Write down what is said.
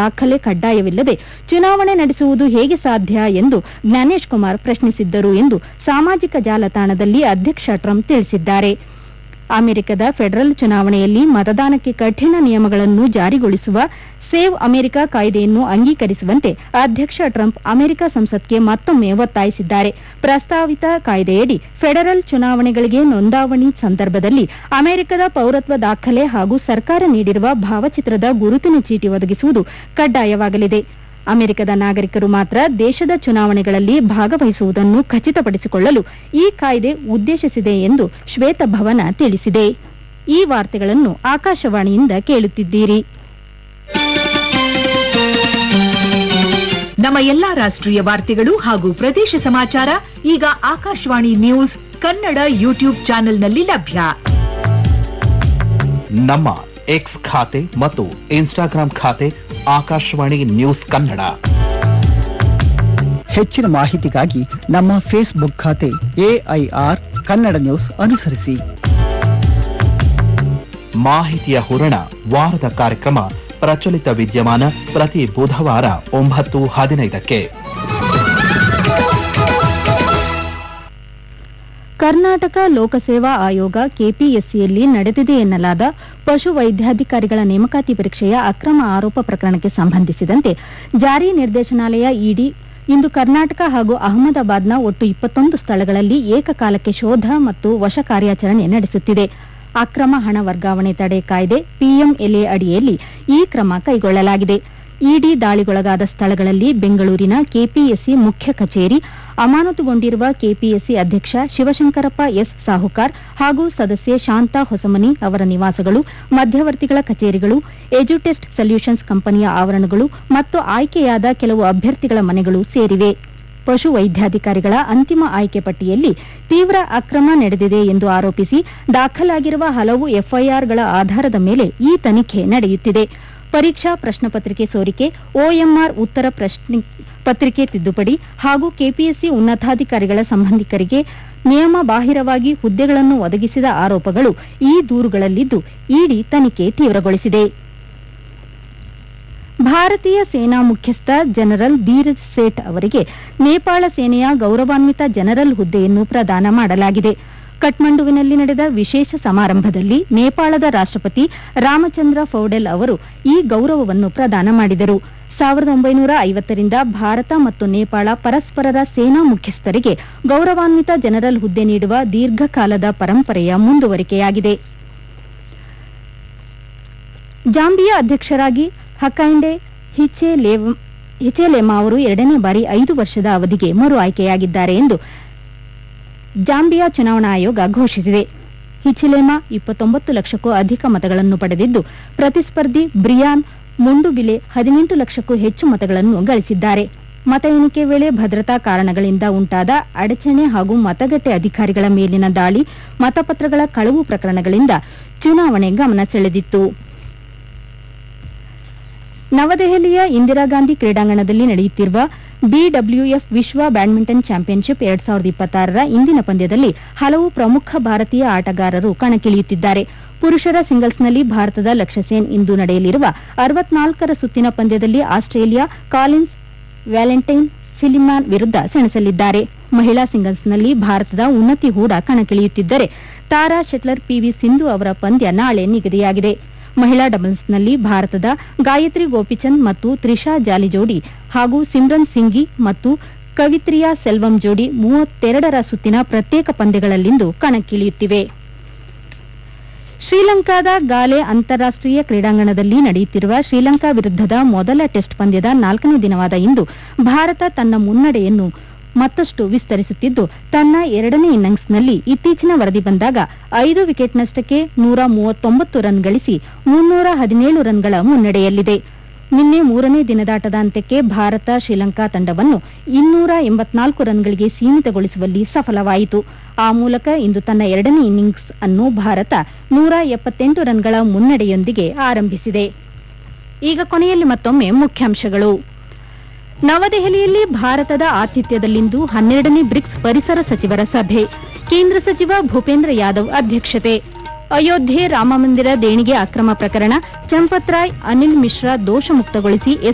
ದಾಖಲೆ ಕಡ್ಡಾಯವಿಲ್ಲದೆ ಚುನಾವಣೆ ನಡೆಸುವುದು ಹೇಗೆ ಸಾಧ್ಯ ಎಂದು ಜ್ಞಾನೇಶ್ ಕುಮಾರ್ ಪ್ರಶ್ನಿಸಿದ್ದರು ಎಂದು ಸಾಮಾಜಿಕ ಜಾಲತಾಣದಲ್ಲಿ ಅಧ್ಯಕ್ಷ ಟ್ರಂಪ್ ತಿಳಿಸಿದ್ದಾರೆ ಅಮೆರಿಕದ ಫೆಡರಲ್ ಚುನಾವಣೆಯಲ್ಲಿ ಮತದಾನಕ್ಕೆ ಕಠಿಣ ನಿಯಮಗಳನ್ನು ಜಾರಿಗೊಳಿಸುವ ಸೇವ್ ಅಮೆರಿಕ ಕಾಯ್ದೆಯನ್ನು ಅಂಗೀಕರಿಸುವಂತೆ ಅಧ್ಯಕ್ಷ ಟ್ರಂಪ್ ಅಮೆರಿಕ ಸಂಸತ್ಗೆ ಮತ್ತೊಮ್ಮೆ ಒತ್ತಾಯಿಸಿದ್ದಾರೆ ಪ್ರಸ್ತಾವಿತ ಕಾಯ್ದೆಯಡಿ ಫೆಡರಲ್ ಚುನಾವಣೆಗಳಿಗೆ ನೋಂದಾವಣಿ ಸಂದರ್ಭದಲ್ಲಿ ಅಮೆರಿಕದ ಪೌರತ್ವ ದಾಖಲೆ ಹಾಗೂ ಸರ್ಕಾರ ನೀಡಿರುವ ಭಾವಚಿತ್ರದ ಗುರುತಿನ ಚೀಟಿ ಒದಗಿಸುವುದು ಕಡ್ಡಾಯವಾಗಲಿದೆ ಅಮೆರಿಕದ ನಾಗರಿಕರು ಮಾತ್ರ ದೇಶದ ಚುನಾವಣೆಗಳಲ್ಲಿ ಭಾಗವಹಿಸುವುದನ್ನು ಖಚಿತಪಡಿಸಿಕೊಳ್ಳಲು ಈ ಕಾಯ್ದೆ ಉದ್ದೇಶಿಸಿದೆ ಎಂದು ಶ್ವೇತಭವನ ತಿಳಿಸಿದೆ ಈ ವಾರ್ತೆಗಳನ್ನು ಆಕಾಶವಾಣಿಯಿಂದ ಕೇಳುತ್ತಿದ್ದೀರಿ ನಮ್ಮ ಎಲ್ಲಾ ರಾಷ್ಟ್ರೀಯ ವಾರ್ತೆಗಳು ಹಾಗೂ ಪ್ರದೇಶ ಸಮಾಚಾರ ಈಗ ಆಕಾಶವಾಣಿ ನ್ಯೂಸ್ ಕನ್ನಡ ಯೂಟ್ಯೂಬ್ ಚಾನೆಲ್ನಲ್ಲಿ ಲಭ್ಯ ನಮ್ಮ ಎಕ್ಸ್ ಖಾತೆ ಮತ್ತು ಇನ್ಸ್ಟಾಗ್ರಾಂ ಖಾತೆ ಆಕಾಶವಾಣಿ ನ್ಯೂಸ್ ಕನ್ನಡ ಹೆಚ್ಚಿನ ಮಾಹಿತಿಗಾಗಿ ನಮ್ಮ ಫೇಸ್ಬುಕ್ ಖಾತೆ ಎಐಆರ್ ಕನ್ನಡ ನ್ಯೂಸ್ ಅನುಸರಿಸಿ ಮಾಹಿತಿಯ ಹೂರಣ ವಾರದ ಕಾರ್ಯಕ್ರಮ ಪ್ರಚಲಿತ ವಿದ್ಯಮಾನ ಪ್ರತಿ ಬುಧವಾರ ಒಂಬತ್ತು ಹದಿನೈದಕ್ಕೆ ಕರ್ನಾಟಕ ಲೋಕಸೇವಾ ಆಯೋಗ ಕೆಪಿಎಸ್ಸಿಯಲ್ಲಿ ನಡೆದಿದೆ ಎನ್ನಲಾದ ಪಶು ವೈದ್ಯಾಧಿಕಾರಿಗಳ ನೇಮಕಾತಿ ಪರೀಕ್ಷೆಯ ಅಕ್ರಮ ಆರೋಪ ಪ್ರಕರಣಕ್ಕೆ ಸಂಬಂಧಿಸಿದಂತೆ ಜಾರಿ ನಿರ್ದೇಶನಾಲಯ ಇಡಿ ಇಂದು ಕರ್ನಾಟಕ ಹಾಗೂ ಅಹಮದಾಬಾದ್ನ ಒಟ್ಟು ಇಪ್ಪತ್ತೊಂದು ಸ್ಥಳಗಳಲ್ಲಿ ಏಕಕಾಲಕ್ಕೆ ಶೋಧ ಮತ್ತು ವಶ ಕಾರ್ಯಾಚರಣೆ ನಡೆಸುತ್ತಿದೆ ಅಕ್ರಮ ಹಣ ವರ್ಗಾವಣೆ ತಡೆ ಕಾಯ್ದೆ ಪಿಎಂಎಲ್ಎ ಅಡಿಯಲ್ಲಿ ಈ ಕ್ರಮ ಕೈಗೊಳ್ಳಲಾಗಿದೆ ಇಡಿ ದಾಳಿಗೊಳಗಾದ ಸ್ಥಳಗಳಲ್ಲಿ ಬೆಂಗಳೂರಿನ ಕೆಪಿಎಸ್ಸಿ ಮುಖ್ಯ ಕಚೇರಿ ಅಮಾನತುಗೊಂಡಿರುವ ಕೆಪಿಎಸ್ಸಿ ಅಧ್ಯಕ್ಷ ಶಿವಶಂಕರಪ್ಪ ಎಸ್ ಸಾಹುಕಾರ್ ಹಾಗೂ ಸದಸ್ಯೆ ಶಾಂತಾ ಹೊಸಮನಿ ಅವರ ನಿವಾಸಗಳು ಮಧ್ಯವರ್ತಿಗಳ ಕಚೇರಿಗಳು ಎಜುಟೆಸ್ಟ್ ಸೊಲ್ಯೂಷನ್ಸ್ ಕಂಪನಿಯ ಆವರಣಗಳು ಮತ್ತು ಆಯ್ಕೆಯಾದ ಕೆಲವು ಅಭ್ಯರ್ಥಿಗಳ ಮನೆಗಳು ಸೇರಿವೆ ಪಶು ವೈದ್ಯಾಧಿಕಾರಿಗಳ ಅಂತಿಮ ಆಯ್ಕೆ ಪಟ್ಟಿಯಲ್ಲಿ ತೀವ್ರ ಅಕ್ರಮ ನಡೆದಿದೆ ಎಂದು ಆರೋಪಿಸಿ ದಾಖಲಾಗಿರುವ ಹಲವು ಎಫ್ಐಆರ್ಗಳ ಆಧಾರದ ಮೇಲೆ ಈ ತನಿಖೆ ನಡೆಯುತ್ತಿದೆ ಪರೀಕ್ಷಾ ಪ್ರಶ್ನಪತ್ರಿಕೆ ಸೋರಿಕೆ ಒಎಂಆರ್ ಉತ್ತರ ಪ್ರಶ್ನೆ ಪತ್ರಿಕೆ ತಿದ್ದುಪಡಿ ಹಾಗೂ ಕೆಪಿಎಸ್ಸಿ ಉನ್ನತಾಧಿಕಾರಿಗಳ ಸಂಬಂಧಿಕರಿಗೆ ನಿಯಮ ಬಾಹಿರವಾಗಿ ಹುದ್ದೆಗಳನ್ನು ಒದಗಿಸಿದ ಆರೋಪಗಳು ಈ ದೂರುಗಳಲ್ಲಿದ್ದು ಇಡಿ ತನಿಖೆ ತೀವ್ರಗೊಳಿಸಿದೆ ಭಾರತೀಯ ಸೇನಾ ಮುಖ್ಯಸ್ಥ ಜನರಲ್ ಧೀರಜ್ ಸೇಠ್ ಅವರಿಗೆ ನೇಪಾಳ ಸೇನೆಯ ಗೌರವಾನ್ವಿತ ಜನರಲ್ ಹುದ್ದೆಯನ್ನು ಪ್ರದಾನ ಮಾಡಲಾಗಿದೆ ಕಠ್ಮಂಡುವಿನಲ್ಲಿ ನಡೆದ ವಿಶೇಷ ಸಮಾರಂಭದಲ್ಲಿ ನೇಪಾಳದ ರಾಷ್ಟ್ರಪತಿ ರಾಮಚಂದ್ರ ಫೌಡೆಲ್ ಅವರು ಈ ಗೌರವವನ್ನು ಪ್ರದಾನ ಮಾಡಿದರು ಸಾವಿರದ ಒಂಬೈನೂರ ಐವತ್ತರಿಂದ ಭಾರತ ಮತ್ತು ನೇಪಾಳ ಪರಸ್ಪರರ ಸೇನಾ ಮುಖ್ಯಸ್ಥರಿಗೆ ಗೌರವಾನ್ವಿತ ಜನರಲ್ ಹುದ್ದೆ ನೀಡುವ ದೀರ್ಘಕಾಲದ ಪರಂಪರೆಯ ಮುಂದುವರಿಕೆಯಾಗಿದೆ ಜಾಂಬಿಯಾ ಅಧ್ಯಕ್ಷರಾಗಿ ಹಕೈಂಡೆ ಹಿಚೆಲೆಮಾ ಅವರು ಎರಡನೇ ಬಾರಿ ಐದು ವರ್ಷದ ಅವಧಿಗೆ ಮರು ಆಯ್ಕೆಯಾಗಿದ್ದಾರೆ ಎಂದು ಜಾಂಬಿಯಾ ಚುನಾವಣಾ ಆಯೋಗ ಘೋಷಿಸಿದೆ ಹಿಚಿಲೆಮಾ ಇಪ್ಪತ್ತೊಂಬತ್ತು ಲಕ್ಷಕ್ಕೂ ಅಧಿಕ ಮತಗಳನ್ನು ಪಡೆದಿದ್ದು ಪ್ರತಿಸ್ಪರ್ಧಿ ಬ್ರಿಯಾನ್ ಮುಂಡುಬಿಲೆ ಹದಿನೆಂಟು ಲಕ್ಷಕ್ಕೂ ಹೆಚ್ಚು ಮತಗಳನ್ನು ಗಳಿಸಿದ್ದಾರೆ ಮತ ಎಣಿಕೆ ವೇಳೆ ಭದ್ರತಾ ಕಾರಣಗಳಿಂದ ಉಂಟಾದ ಅಡಚಣೆ ಹಾಗೂ ಮತಗಟ್ಟೆ ಅಧಿಕಾರಿಗಳ ಮೇಲಿನ ದಾಳಿ ಮತಪತ್ರಗಳ ಕಳವು ಪ್ರಕರಣಗಳಿಂದ ಚುನಾವಣೆ ಗಮನ ಸೆಳೆದಿತ್ತು ನವದೆಹಲಿಯ ಇಂದಿರಾಗಾಂಧಿ ಕ್ರೀಡಾಂಗಣದಲ್ಲಿ ನಡೆಯುತ್ತಿರುವ ಬಿಡಬ್ಲ್ಯೂಎಫ್ ವಿಶ್ವ ಬ್ಯಾಡ್ಮಿಂಟನ್ ಚಾಂಪಿಯನ್ಶಿಪ್ ಎರಡ್ ಸಾವಿರದ ಇಪ್ಪತ್ತಾರರ ಇಂದಿನ ಪಂದ್ಯದಲ್ಲಿ ಹಲವು ಪ್ರಮುಖ ಭಾರತೀಯ ಆಟಗಾರರು ಕಣಕ್ಕಿಳಿಯುತ್ತಿದ್ದಾರೆ ಪುರುಷರ ಸಿಂಗಲ್ಸ್ನಲ್ಲಿ ಭಾರತದ ಲಕ್ಷ್ಯ ಸೇನ್ ಇಂದು ನಡೆಯಲಿರುವ ಅರವತ್ನಾಲ್ಕರ ಸುತ್ತಿನ ಪಂದ್ಯದಲ್ಲಿ ಆಸ್ಟ್ರೇಲಿಯಾ ಕಾಲಿನ್ಸ್ ವ್ಯಾಲೆಂಟೈನ್ ಫಿಲಿಮಾನ್ ವಿರುದ್ಧ ಸೆಣಸಲಿದ್ದಾರೆ ಮಹಿಳಾ ಸಿಂಗಲ್ಸ್ನಲ್ಲಿ ಭಾರತದ ಉನ್ನತಿ ಹೂಡ ಕಣಕ್ಕಿಳಿಯುತ್ತಿದ್ದರೆ ತಾರಾ ಶೆಟ್ಲರ್ ಪಿವಿ ಸಿಂಧು ಅವರ ಪಂದ್ಯ ನಾಳೆ ನಿಗದಿಯಾಗಿದೆ ಮಹಿಳಾ ಡಬಲ್ಸ್ನಲ್ಲಿ ಭಾರತದ ಗಾಯತ್ರಿ ಗೋಪಿಚಂದ್ ಮತ್ತು ತ್ರಿಷಾ ಜಾಲಿ ಜೋಡಿ ಹಾಗೂ ಸಿಮ್ರನ್ ಸಿಂಗಿ ಮತ್ತು ಕವಿತ್ರಿಯಾ ಸೆಲ್ವಂ ಜೋಡಿ ಮೂವತ್ತೆರಡರ ಸುತ್ತಿನ ಪ್ರತ್ಯೇಕ ಪಂದ್ಯಗಳಲ್ಲಿಂದು ಕಣಕ್ಕಿಳಿಯುತ್ತಿವೆ ಶ್ರೀಲಂಕಾದ ಗಾಲೆ ಅಂತಾರಾಷ್ಟೀಯ ಕ್ರೀಡಾಂಗಣದಲ್ಲಿ ನಡೆಯುತ್ತಿರುವ ಶ್ರೀಲಂಕಾ ವಿರುದ್ಧದ ಮೊದಲ ಟೆಸ್ಟ್ ಪಂದ್ಯದ ನಾಲ್ಕನೇ ದಿನವಾದ ಇಂದು ಭಾರತ ತನ್ನ ಮುನ್ನಡೆಯನ್ನು ಮತ್ತಷ್ಟು ವಿಸ್ತರಿಸುತ್ತಿದ್ದು ತನ್ನ ಎರಡನೇ ಇನ್ನಿಂಗ್ಸ್ನಲ್ಲಿ ಇತ್ತೀಚಿನ ವರದಿ ಬಂದಾಗ ಐದು ವಿಕೆಟ್ನಷ್ಟಕ್ಕೆ ನೂರ ಮೂವತ್ತೊಂಬತ್ತು ರನ್ ಗಳಿಸಿ ಮುನ್ನೂರ ಹದಿನೇಳು ರನ್ಗಳ ಮುನ್ನಡೆಯಲ್ಲಿದೆ ನಿನ್ನೆ ಮೂರನೇ ದಿನದಾಟದ ಅಂತ್ಯಕ್ಕೆ ಭಾರತ ಶ್ರೀಲಂಕಾ ತಂಡವನ್ನು ಇನ್ನೂರ ಎಂಬತ್ನಾಲ್ಕು ರನ್ಗಳಿಗೆ ಸೀಮಿತಗೊಳಿಸುವಲ್ಲಿ ಸಫಲವಾಯಿತು ಆ ಮೂಲಕ ಇಂದು ತನ್ನ ಎರಡನೇ ಇನ್ನಿಂಗ್ಸ್ ಅನ್ನು ಭಾರತ ನೂರ ಎಪ್ಪತ್ತೆಂಟು ರನ್ಗಳ ಮುನ್ನಡೆಯೊಂದಿಗೆ ಆರಂಭಿಸಿದೆ ಈಗ ಕೊನೆಯಲ್ಲಿ ಮತ್ತೊಮ್ಮೆ ಮುಖ್ಯಾಂಶಗಳು ನವದೆಹಲಿಯಲ್ಲಿ ಭಾರತದ ಆತಿಥ್ಯದಲ್ಲಿಂದು ಹನ್ನೆರಡನೇ ಬ್ರಿಕ್ಸ್ ಪರಿಸರ ಸಚಿವರ ಸಭೆ ಕೇಂದ್ರ ಸಚಿವ ಭೂಪೇಂದ್ರ ಯಾದವ್ ಅಧ್ಯಕ್ಷತೆ ಅಯೋಧ್ಯೆ ರಾಮಮಂದಿರ ದೇಣಿಗೆ ಅಕ್ರಮ ಪ್ರಕರಣ ಚಂಪತ್ ರಾಯ್ ಅನಿಲ್ ಮಿಶ್ರಾ ದೋಷ ಮುಕ್ತಗೊಳಿಸಿ